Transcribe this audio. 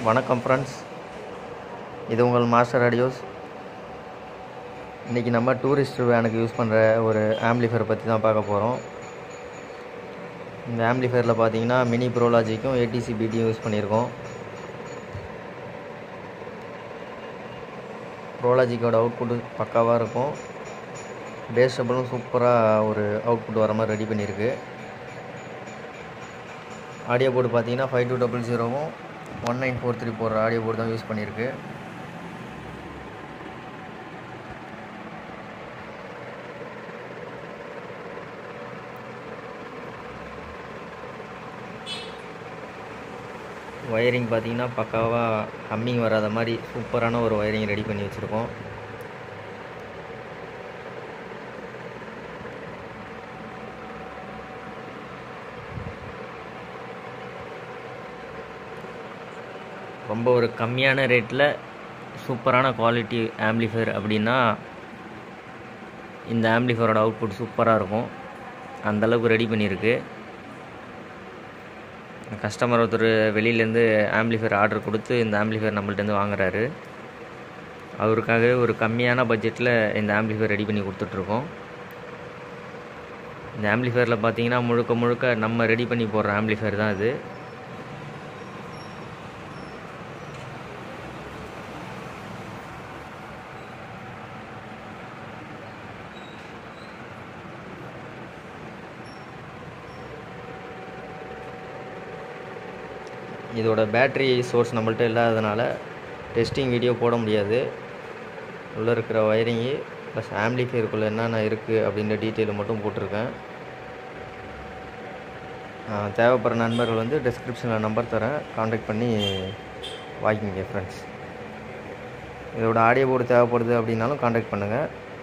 வணக்கம் ஃப்ரெண்ட்ஸ் இது உங்கள் மாஸ்டர் ஆடியோஸ் இன்றைக்கி நம்ம டூரிஸ்ட் வேனுக்கு யூஸ் பண்ணுற ஒரு ஆம்ப்ளிஃபையர் பற்றி தான் பார்க்க போகிறோம் இந்த ஆம்ப்ளிஃபையரில் பார்த்தீங்கன்னா மினி ப்ரோலாஜிக்கும் ஏடிசி பிடியும் யூஸ் பண்ணியிருக்கோம் ப்ரோலாஜிக்கோட அவுட்புட்டு பக்காவாக இருக்கும் பேஸ் டபுளும் சூப்பராக ஒரு அவுட்புட் வர மாதிரி ரெடி பண்ணியிருக்கு ஆடியோ போர்டு பார்த்தீங்கன்னா ஃபைவ் டூ டபுள் ஜீரோவும் ஒன் நைன் ஃபோர் த்ரீ போடுற ஆடியோ போர்டு தான் யூஸ் பண்ணியிருக்கு ஒயரிங் பார்த்தீங்கன்னா பக்காவாக ஹம்மிங் வராத மாதிரி சூப்பரான ஒரு ஒயரிங் ரெடி பண்ணி வச்சுருக்கோம் ரொம்ப ஒரு கம்மியான ரேட்டில் சூப்பரான குவாலிட்டி ஆம்ப்ளிஃபையர் அப்படின்னா இந்த ஆம்ப்ளிஃபையரோட அவுட்புட் சூப்பராக இருக்கும் அந்தளவுக்கு ரெடி பண்ணியிருக்கு கஸ்டமர் ஒருத்தர் வெளியிலேருந்து ஆம்ப்ளிஃபையர் ஆர்டர் கொடுத்து இந்த ஆம்ப்ளிஃபையர் நம்மள்ட்டேருந்து வாங்குறாரு அவருக்காகவே ஒரு கம்மியான பட்ஜெட்டில் இந்த ஆம்ப்ளிஃபையர் ரெடி பண்ணி கொடுத்துட்ருக்கோம் இந்த ஆம்ப்ளிஃபையரில் பார்த்தீங்கன்னா முழுக்க முழுக்க நம்ம ரெடி பண்ணி போடுற ஆம்ப்ளிஃபையர் தான் இது இதோட பேட்ரி சோர்ஸ் நம்மள்ட்ட இல்லாததுனால டெஸ்டிங் வீடியோ போட முடியாது உள்ளே இருக்கிற ஒயரிங்கு ப்ளஸ் ஆம்ப்ளிஃபையருக்குள்ளே என்னென்ன இருக்குது அப்படின்ற டீட்டெயிலை மட்டும் போட்டிருக்கேன் தேவைப்படுற நண்பர்கள் வந்து டிஸ்கிரிப்ஷனில் நம்பர் தரேன் காண்டாக்ட் பண்ணி வாங்கிக்கங்க ஃப்ரெண்ட்ஸ் இதோட ஆடியோ போர்டு தேவைப்படுது அப்படின்னாலும் காண்டாக்ட் பண்ணுங்கள்